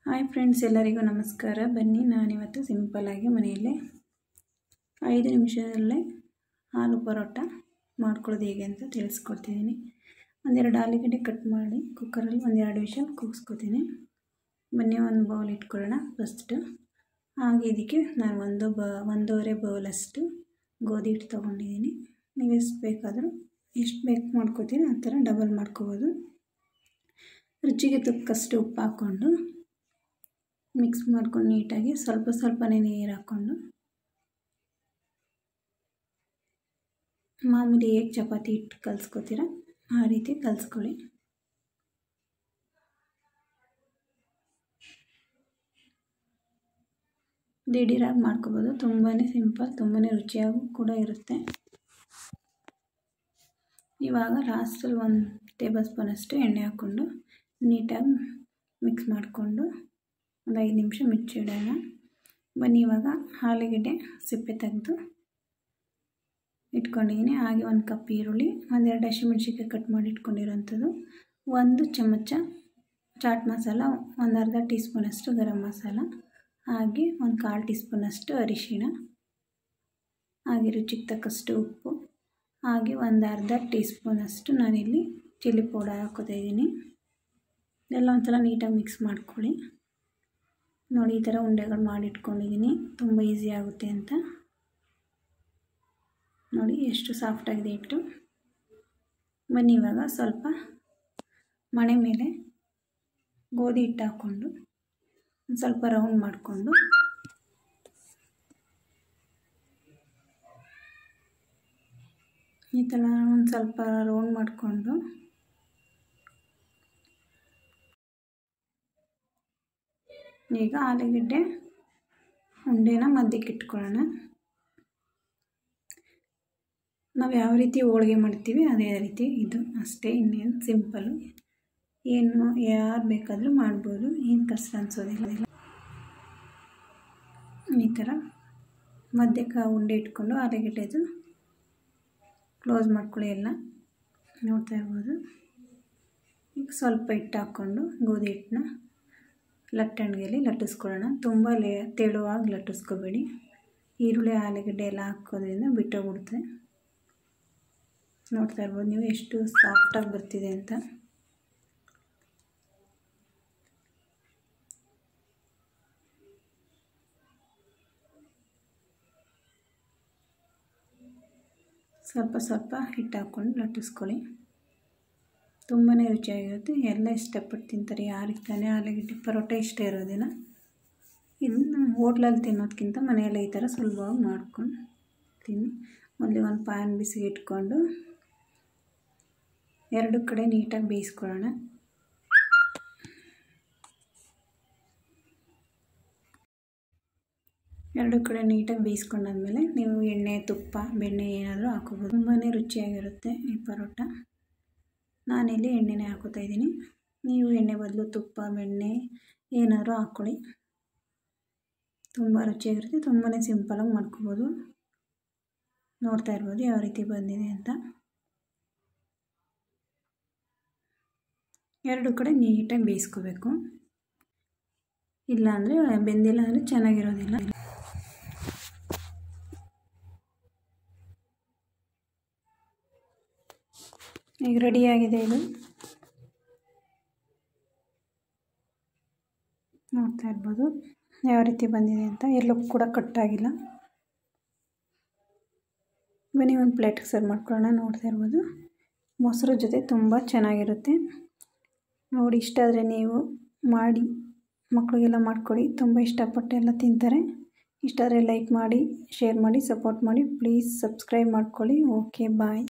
hi friends ಎಲ್ಲರಿಗೂ ನಮಸ್ಕಾರ ಬನ್ನಿ ನಾನಿವತ್ತು ಸಿಂಪಲ್ಲಾಗಿ ಮನೆಯಲ್ಲೇ ಐದು ನಿಮಿಷದಲ್ಲೇ ಆಲೂ ಪರೋಟ ಮಾಡ್ಕೊಳ್ಳೋದು ಹೇಗೆ ಅಂತ ತಿಳಿಸ್ಕೊಡ್ತಿದ್ದೀನಿ ಒಂದೆರಡು ಆಲೂಗಡ್ಡೆ ಕಟ್ ಮಾಡಿ ಕುಕ್ಕರಲ್ಲಿ ಒಂದೆರಡು ವಿಷಲ್ ಕೂಗಿಸ್ಕೊತೀನಿ ಬನ್ನಿ ಒಂದು ಬೌಲ್ ಇಟ್ಕೊಳ್ಳೋಣ ಫಸ್ಟು ಹಾಗೆ ಇದಕ್ಕೆ ನಾನು ಒಂದು ಬ ಒಂದೂವರೆ ಬೌಲಷ್ಟು ಗೋಧಿ ಹಿಟ್ಟು ತೊಗೊಂಡಿದ್ದೀನಿ ನೀವು ಎಷ್ಟು ಬೇಕಾದರೂ ಎಷ್ಟು ಬೇಕು ಮಾಡ್ಕೋತೀರಿ ಆ ಥರ ಡಬಲ್ ಮಾಡ್ಕೋಬೋದು ರುಚಿಗೆ ತಕ್ಕಷ್ಟು ಉಪ್ಪು ಹಾಕ್ಕೊಂಡು ಮಿಕ್ಸ್ ಮಾಡ್ಕೊಂಡು ನೀಟಾಗಿ ಸ್ವಲ್ಪ ಸ್ವಲ್ಪನೇ ನೀರು ಹಾಕ್ಕೊಂಡು ಮಾಮೂಲಿ ಹೇಗೆ ಚಪಾತಿ ಹಿಟ್ಟು ಕಲಿಸ್ಕೊತೀರ ಆ ರೀತಿ ಕಲಿಸ್ಕೊಳ್ಳಿ ದಿಢೀರಾಗಿ ಮಾಡ್ಕೋಬೋದು ತುಂಬಾ ಸಿಂಪಲ್ ತುಂಬಾ ರುಚಿಯಾಗೂ ಕೂಡ ಇರುತ್ತೆ ಇವಾಗ ಲಾಸ್ಟಲ್ಲಿ ಒಂದು ಟೇಬಲ್ ಸ್ಪೂನಷ್ಟು ಎಣ್ಣೆ ಹಾಕ್ಕೊಂಡು ನೀಟಾಗಿ ಮಿಕ್ಸ್ ಮಾಡಿಕೊಂಡು ಒಂದು ಐದು ನಿಮಿಷ ಮುಚ್ಚಿಡೋಣ ಬನ್ನಿ ಇವಾಗ ಆಲೂಗೆಡ್ಡೆ ಸಿಪ್ಪೆ ತೆಗೆದು ಇಟ್ಕೊಂಡಿದ್ದೀನಿ ಹಾಗೆ ಒಂದು ಕಪ್ ಈರುಳ್ಳಿ ಒಂದೆರಡು ಹಸಿಮೆಣ್ಸಿಕಾಯಿ ಕಟ್ ಮಾಡಿ ಇಟ್ಕೊಂಡಿರೋಂಥದ್ದು ಒಂದು ಚಮಚ ಚಾಟ್ ಮಸಾಲ ಒಂದು ಅರ್ಧ ಟೀ ಸ್ಪೂನಷ್ಟು ಗರಂ ಮಸಾಲ ಹಾಗೆ ಒಂದು ಕಾಲು ಟೀ ಸ್ಪೂನಷ್ಟು ಅರಿಶಿಣ ಹಾಗೆ ರುಚಿಗೆ ತಕ್ಕಷ್ಟು ಉಪ್ಪು ಹಾಗೆ ಒಂದು ಅರ್ಧ ಟೀ ಸ್ಪೂನಷ್ಟು ನಾನಿಲ್ಲಿ ಚಿಲ್ಲಿ ಪೌಡರ್ ಹಾಕೋತಾ ಇದ್ದೀನಿ ಎಲ್ಲ ಒಂದ್ಸಲ ನೀಟಾಗಿ ಮಿಕ್ಸ್ ಮಾಡ್ಕೊಳ್ಳಿ ನೋಡಿ ಈ ಥರ ಉಂಡೆಗಳು ಮಾಡಿಟ್ಕೊಂಡಿದ್ದೀನಿ ತುಂಬ ಈಸಿ ಆಗುತ್ತೆ ಅಂತ ನೋಡಿ ಎಷ್ಟು ಸಾಫ್ಟಾಗಿದೆ ಹಿಟ್ಟು ಬನ್ನಿ ಇವಾಗ ಸ್ವಲ್ಪ ಮಣೆ ಮೇಲೆ ಗೋಧಿ ಹಿಟ್ಟು ಹಾಕ್ಕೊಂಡು ಒಂದು ಸ್ವಲ್ಪ ರೌಂಡ್ ಮಾಡಿಕೊಂಡು ಈ ಥರ ಒಂದು ಸ್ವಲ್ಪ ರೌಂಡ್ ಮಾಡಿಕೊಂಡು ಈಗ ಆಲೂಗೆಡ್ಡೆ ಉಂಡೆನ ಮಧ್ಯಕ್ಕೆ ಇಟ್ಕೊಳ್ಳೋಣ ನಾವು ಯಾವ ರೀತಿ ಹೋಳಿಗೆ ಮಾಡ್ತೀವಿ ಅದೇ ರೀತಿ ಇದು ಅಷ್ಟೇ ಇನ್ನೇನು ಸಿಂಪಲ್ಲು ಏನು ಯಾರು ಬೇಕಾದರೂ ಮಾಡ್ಬೋದು ಏನು ಕಷ್ಟ ಅನಿಸೋದಿಲ್ಲ ಈ ಥರ ಮಧ್ಯಕ್ಕೆ ಉಂಡೆ ಇಟ್ಕೊಂಡು ಆಲೂಗೆಡ್ಡೆದು ಕ್ಲೋಸ್ ಮಾಡ್ಕೊಳ್ಳಿ ಎಲ್ಲ ನೋಡ್ತಾ ಇರ್ಬೋದು ಈಗ ಸ್ವಲ್ಪ ಹಿಟ್ಟು ಹಾಕ್ಕೊಂಡು ಗೋಧಿ ಹಿಟ್ಟನ್ನ ಲಟ್ಟಣಿಗೆಯಲ್ಲಿ ಲಟ್ಟಿಸ್ಕೊಳ್ಳೋಣ ತುಂಬ ಲೇ ತೆಳುವಾಗಿ ಲಟ್ಟಿಸ್ಕೋಬೇಡಿ ಈರುಳ್ಳಿ ಆಲೂಗಡ್ಡೆ ಎಲ್ಲ ಹಾಕೋದ್ರಿಂದ ಬಿಟ್ಟೋಗ್ಬಿಡುತ್ತೆ ನೋಡ್ತಾ ಇರ್ಬೋದು ನೀವು ಎಷ್ಟು ಸಾಫ್ಟಾಗಿ ಬರ್ತಿದೆ ಅಂತ ಸ್ವಲ್ಪ ಸ್ವಲ್ಪ ಹಿಟ್ಟು ಹಾಕ್ಕೊಂಡು ಲಟ್ಟಿಸ್ಕೊಳ್ಳಿ ತುಂಬಾ ರುಚಿಯಾಗಿರುತ್ತೆ ಎಲ್ಲ ಇಷ್ಟಪಟ್ಟು ತಿಂತಾರೆ ಯಾರಿಗೆ ತಾನೇ ಆಲೂಗಡ್ಡೆ ಪರೋಟ ಇಷ್ಟ ಇರೋದಿಲ್ಲ ಇನ್ನು ಹೋಟ್ಲಲ್ಲಿ ತಿನ್ನೋದಕ್ಕಿಂತ ಮನೆಯಲ್ಲೇ ಈ ಥರ ಸುಲಭವಾಗಿ ಮಾಡ್ಕೊಂಡು ತಿನ್ನಿ ಮೊದಲು ಒಂದು ಪ್ಯಾನ್ ಬಿಸಿಗೆ ಇಟ್ಕೊಂಡು ಎರಡು ಕಡೆ ನೀಟಾಗಿ ಬೇಯಿಸ್ಕೊಳ್ಳೋಣ ಎರಡು ಕಡೆ ನೀಟಾಗಿ ಬೇಯಿಸ್ಕೊಂಡಾದ್ಮೇಲೆ ನೀವು ಎಣ್ಣೆ ತುಪ್ಪ ಬೆಣ್ಣೆ ಏನಾದರೂ ಹಾಕೋಬೋದು ತುಂಬಾ ರುಚಿಯಾಗಿರುತ್ತೆ ಈ ಪರೋಟ ನಾನಿಲ್ಲಿ ಎಣ್ಣೆನೇ ಹಾಕೋತಾ ಇದ್ದೀನಿ ನೀವು ಎಣ್ಣೆ ಬದಲು ತುಪ್ಪ ಬೆಣ್ಣೆ ಏನಾದರೂ ಹಾಕ್ಕೊಳ್ಳಿ ತುಂಬ ರುಚಿಯಾಗಿರುತ್ತೆ ತುಂಬಾ ಸಿಂಪಲಾಗಿ ಮಾಡ್ಕೋಬೋದು ನೋಡ್ತಾ ಇರ್ಬೋದು ಯಾವ ರೀತಿ ಬಂದಿದೆ ಅಂತ ಎರಡು ಕಡೆ ನೀಟಾಗಿ ಬೇಯಿಸ್ಕೋಬೇಕು ಇಲ್ಲಾಂದರೆ ಬೆಂದಿಲ್ಲ ಅಂದರೆ ಚೆನ್ನಾಗಿರೋದಿಲ್ಲ ಈಗ ರೆಡಿಯಾಗಿದೆ ಇದು ನೋಡ್ತಾ ಇರ್ಬೋದು ಯಾವ ರೀತಿ ಬಂದಿದೆ ಅಂತ ಎಲ್ಲೂ ಕೂಡ ಕಟ್ಟಾಗಿಲ್ಲ ಬನ್ನಿ ಒಂದು ಪ್ಲೇಟ್ಗೆ ಸರ್ವ್ ಮಾಡ್ಕೊಳ್ಳೋಣ ನೋಡ್ತಾ ಇರ್ಬೋದು ಮೊಸರು ಜೊತೆ ತುಂಬ ಚೆನ್ನಾಗಿರುತ್ತೆ ನೋಡಿ ಇಷ್ಟ ಆದರೆ ನೀವು ಮಾಡಿ ಮಕ್ಕಳಿಗೆಲ್ಲ ಮಾಡಿಕೊಡಿ ತುಂಬ ಇಷ್ಟಪಟ್ಟು ಎಲ್ಲ ತಿಂತಾರೆ ಇಷ್ಟ ಆದರೆ ಲೈಕ್ ಮಾಡಿ ಶೇರ್ ಮಾಡಿ ಸಪೋರ್ಟ್ ಮಾಡಿ ಪ್ಲೀಸ್ ಸಬ್ಸ್ಕ್ರೈಬ್ ಮಾಡ್ಕೊಳ್ಳಿ ಓಕೆ ಬಾಯ್